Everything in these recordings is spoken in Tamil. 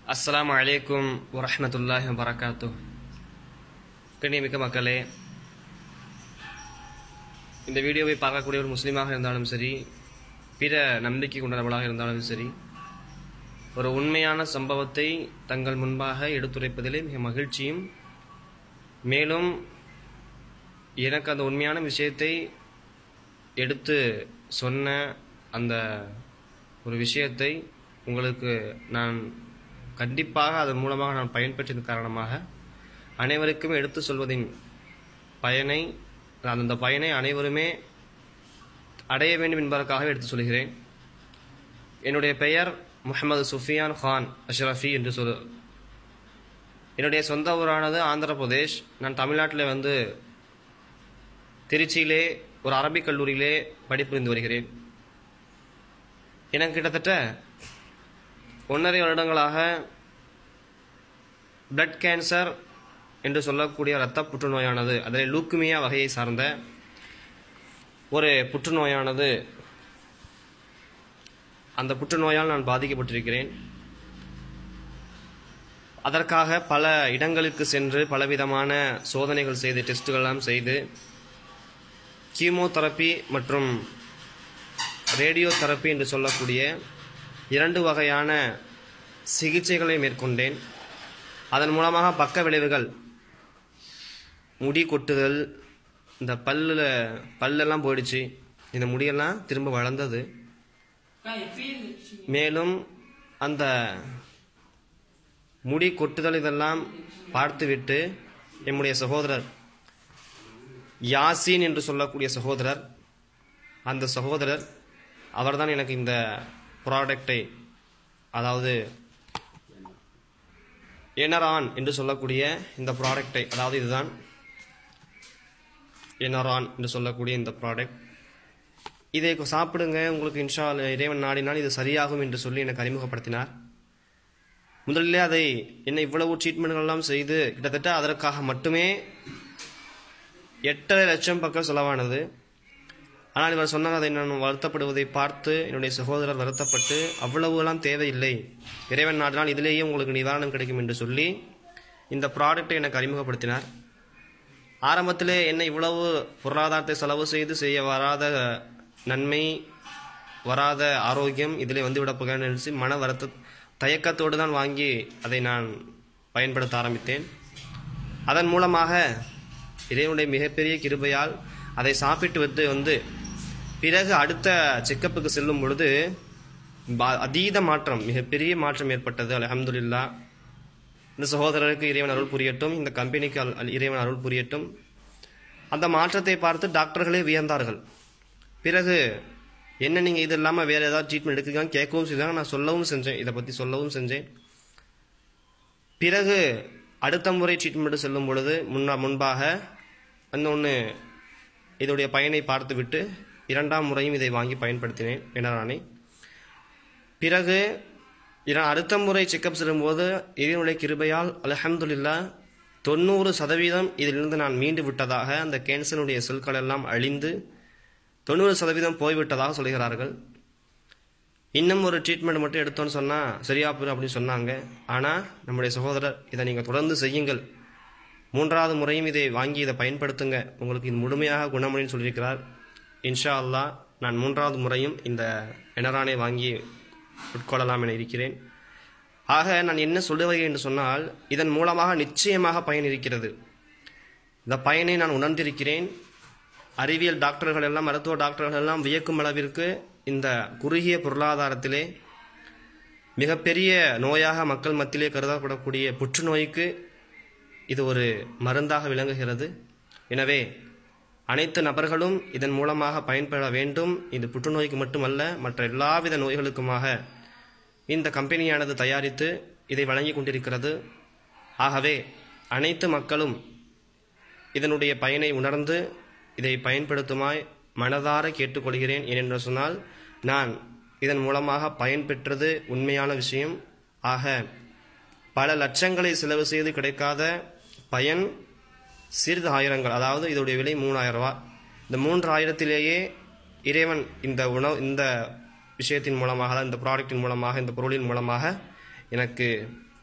அஸ்ஸலாமு அலைக்கும் வரஹ்மத்துல்லாஹி வபரகாத்து கண்ணியமிக்க மக்களே இந்த வீடியோவை பார்க்கக்கூடிய ஒரு முஸ்லீமாக இருந்தாலும் சரி பிற நம்பிக்கை கொண்டவர்களாக இருந்தாலும் சரி ஒரு உண்மையான சம்பவத்தை தங்கள் முன்பாக எடுத்துரைப்பதிலே மிக மகிழ்ச்சியும் மேலும் எனக்கு அந்த உண்மையான விஷயத்தை எடுத்து சொன்ன அந்த ஒரு விஷயத்தை உங்களுக்கு நான் கண்டிப்பாக அதன் மூலமாக நான் பயன்பெற்றதன் காரணமாக அனைவருக்கும் எடுத்து சொல்வதின் பயனை அந்த பயனை அனைவருமே அடைய வேண்டும் என்பதற்காக எடுத்து சொல்கிறேன் என்னுடைய பெயர் முகமது சுஃபியான் கான் அஷ்ரஃபி என்று சொல் என்னுடைய சொந்த ஊரானது ஆந்திர பிரதேஷ் நான் தமிழ்நாட்டில் வந்து திருச்சியிலே ஒரு அரபிக் கல்லூரியிலே படிப்புரிந்து வருகிறேன் எனக்கு கிட்டத்தட்ட ஒன்றரை வருடங்களாக பிளட் கேன்சர் என்று சொல்லக்கூடிய இரத்த புற்றுநோயானது அதில் லூக்குமியா வகையை சார்ந்த ஒரு புற்றுநோயானது அந்த புற்றுநோயால் நான் பாதிக்கப்பட்டிருக்கிறேன் அதற்காக பல இடங்களுக்கு சென்று பலவிதமான சோதனைகள் செய்து டெஸ்ட்டுகள்லாம் செய்து கீமோதெரப்பி மற்றும் ரேடியோ தெரப்பி என்று சொல்லக்கூடிய இரண்டு வகையான சிகிச்சைகளை மேற்கொண்டேன் அதன் மூலமாக பக்க விளைவுகள் முடி கொட்டுதல் இந்த பல்லில் பல்லெல்லாம் போயிடுச்சு இந்த முடியெல்லாம் திரும்ப வளர்ந்தது மேலும் அந்த முடி கொட்டுதல் இதெல்லாம் பார்த்துவிட்டு என்னுடைய சகோதரர் யாசின் என்று சொல்லக்கூடிய சகோதரர் அந்த சகோதரர் அவர்தான் எனக்கு இந்த ப்ராடக்டை அதாவது எனரான் என்று சொல்லக்கூடிய இந்த ப்ராடக்டை அதாவது இதுதான் எனரான் என்று சொல்லக்கூடிய இந்த ப்ராடக்ட் இதை சாப்பிடுங்க உங்களுக்கு இன்ஷா இறைவன் நாடினால் இது சரியாகும் என்று சொல்லி எனக்கு அறிமுகப்படுத்தினார் முதலிலே அதை என்ன இவ்வளவு ட்ரீட்மெண்ட்கள்லாம் செய்து கிட்டத்தட்ட அதற்காக மட்டுமே எட்டரை லட்சம் பக்கம் செலவானது ஆனால் இவர் சொன்னார் அதை நான் வருத்தப்படுவதை பார்த்து என்னுடைய சகோதரர் வருத்தப்பட்டு அவ்வளவுலாம் தேவையில்லை இறைவன் நாடினால் இதிலேயே உங்களுக்கு நிவாரணம் கிடைக்கும் என்று சொல்லி இந்த ப்ராடக்டை எனக்கு அறிமுகப்படுத்தினார் ஆரம்பத்திலே என்ன இவ்வளவு பொருளாதாரத்தை செலவு செய்து செய்ய வராத நன்மை வராத ஆரோக்கியம் இதில் வந்துவிடப் போகிறேன் நினைச்சு மன வருத்த தயக்கத்தோடு தான் வாங்கி அதை நான் பயன்படுத்த ஆரம்பித்தேன் அதன் மூலமாக இறைவனுடைய மிகப்பெரிய கிருபையால் அதை சாப்பிட்டு விட்டு வந்து பிறகு அடுத்த செக்கப்புக்கு செல்லும் பொழுது அதீத மாற்றம் மிகப்பெரிய மாற்றம் ஏற்பட்டது அலமதுல்லா இந்த சகோதரருக்கு இறைவன் அருள் புரியட்டும் இந்த கம்பெனிக்கு இறைவன் அருள் புரியட்டும் அந்த மாற்றத்தை பார்த்து டாக்டர்களே வியந்தார்கள் பிறகு என்ன நீங்கள் இது இல்லாமல் வேறு ஏதாவது ட்ரீட்மெண்ட் எடுக்கிறீங்க கேட்கவும் செய்தாங்க நான் சொல்லவும் செஞ்சேன் இதை பற்றி சொல்லவும் செஞ்சேன் பிறகு அடுத்த முறை ட்ரீட்மெண்ட் செல்லும் பொழுது முன்னா முன்பாக இன்னொன்று இதோடைய பயனை பார்த்துவிட்டு இரண்டாம் முறையும் இதை வாங்கி பயன்படுத்தினேன் எனரானை பிறகு அடுத்த முறை செக்கப் செல்லும்போது இதனுடைய கிருபையால் அலஹம்துல்லா தொண்ணூறு சதவீதம் இதிலிருந்து நான் மீண்டு விட்டதாக அந்த கேன்சருடைய செல்கள் எல்லாம் அழிந்து தொண்ணூறு சதவீதம் போய்விட்டதாக சொல்கிறார்கள் இன்னும் ஒரு ட்ரீட்மெண்ட் மட்டும் எடுத்தோன்னு சொன்னால் சரியா போயிடும் அப்படின்னு சொன்னாங்க ஆனால் நம்முடைய சகோதரர் இதை நீங்கள் தொடர்ந்து செய்யுங்கள் மூன்றாவது முறையும் இதை வாங்கி இதை பயன்படுத்துங்க உங்களுக்கு இது முழுமையாக குணமடைன்னு சொல்லியிருக்கிறார் இன்ஷா அல்லா நான் மூன்றாவது முறையும் இந்த எனரானை வாங்கி உட்கொள்ளலாம் என இருக்கிறேன் ஆக நான் என்ன சொல்லுவேன் என்று சொன்னால் இதன் மூலமாக நிச்சயமாக பயன் இருக்கிறது இந்த பயனை நான் உணர்ந்திருக்கிறேன் அறிவியல் டாக்டர்கள் எல்லாம் மருத்துவ டாக்டர்கள் எல்லாம் வியக்கும் அளவிற்கு இந்த குறுகிய பொருளாதாரத்திலே மிகப்பெரிய நோயாக மக்கள் மத்தியிலே கருதப்படக்கூடிய புற்றுநோய்க்கு இது ஒரு மருந்தாக விளங்குகிறது எனவே அனைத்து நபர்களும் இதன் மூலமாக பயன்பெற வேண்டும் இது புற்றுநோய்க்கு மட்டுமல்ல மற்ற எல்லாவித நோய்களுக்குமாக இந்த கம்பெனியானது தயாரித்து இதை வழங்கி கொண்டிருக்கிறது ஆகவே அனைத்து மக்களும் இதனுடைய பயனை உணர்ந்து இதை பயன்படுத்துமாய் மனதார கேட்டுக்கொள்கிறேன் ஏனென்று சொன்னால் நான் இதன் மூலமாக பயன் பெற்றது உண்மையான விஷயம் ஆக பல லட்சங்களை செலவு செய்து கிடைக்காத பயன் சிறிது ஆயிரங்கள் அதாவது இதோடைய விலை மூணாயிரம் ரூபா இந்த மூன்று ஆயிரத்திலேயே இறைவன் இந்த உணவு இந்த விஷயத்தின் மூலமாக இந்த ப்ராடக்ட்டின் மூலமாக இந்த பொருளின் மூலமாக எனக்கு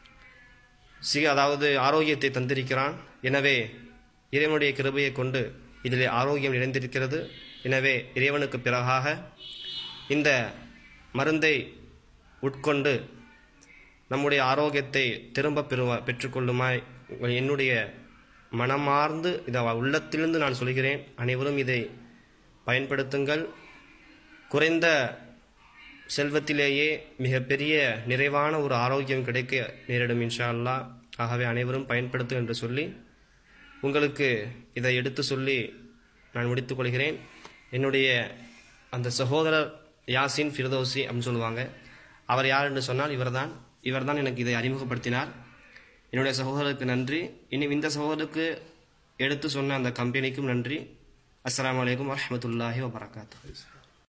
சிக அதாவது ஆரோக்கியத்தை தந்திருக்கிறான் எனவே இறைவனுடைய கிருபையை கொண்டு இதிலே ஆரோக்கியம் நிறைந்திருக்கிறது எனவே இறைவனுக்கு பிறகாக இந்த மருந்தை உட்கொண்டு நம்முடைய ஆரோக்கியத்தை திரும்ப பெறுவ பெற்றுக்கொள்ளுமாய் என்னுடைய மனமார்ந்து இதை உள்ளத்திலிருந்து நான் சொல்கிறேன் அனைவரும் இதை பயன்படுத்துங்கள் குறைந்த செல்வத்திலேயே மிகப்பெரிய நிறைவான ஒரு ஆரோக்கியம் கிடைக்க நேரிடும் இன்ஷா அல்லாஹ் ஆகவே அனைவரும் பயன்படுத்து என்று சொல்லி உங்களுக்கு இதை எடுத்து சொல்லி நான் முடித்துக் கொள்கிறேன் என்னுடைய அந்த சகோதரர் யாசின் ஃபிர்தோசி அப்படின்னு சொல்லுவாங்க அவர் யார் என்று சொன்னால் இவர்தான் இவர்தான் எனக்கு இதை அறிமுகப்படுத்தினார் என்னுடைய சகோதரருக்கு நன்றி இனி இந்த சகோதரருக்கு எடுத்து சொன்ன அந்த கம்பெனிக்கும் நன்றி அஸ்ஸலாமு அலைக்கும் வரஹ்மத்துல்லாஹி வபரகாத்துஹு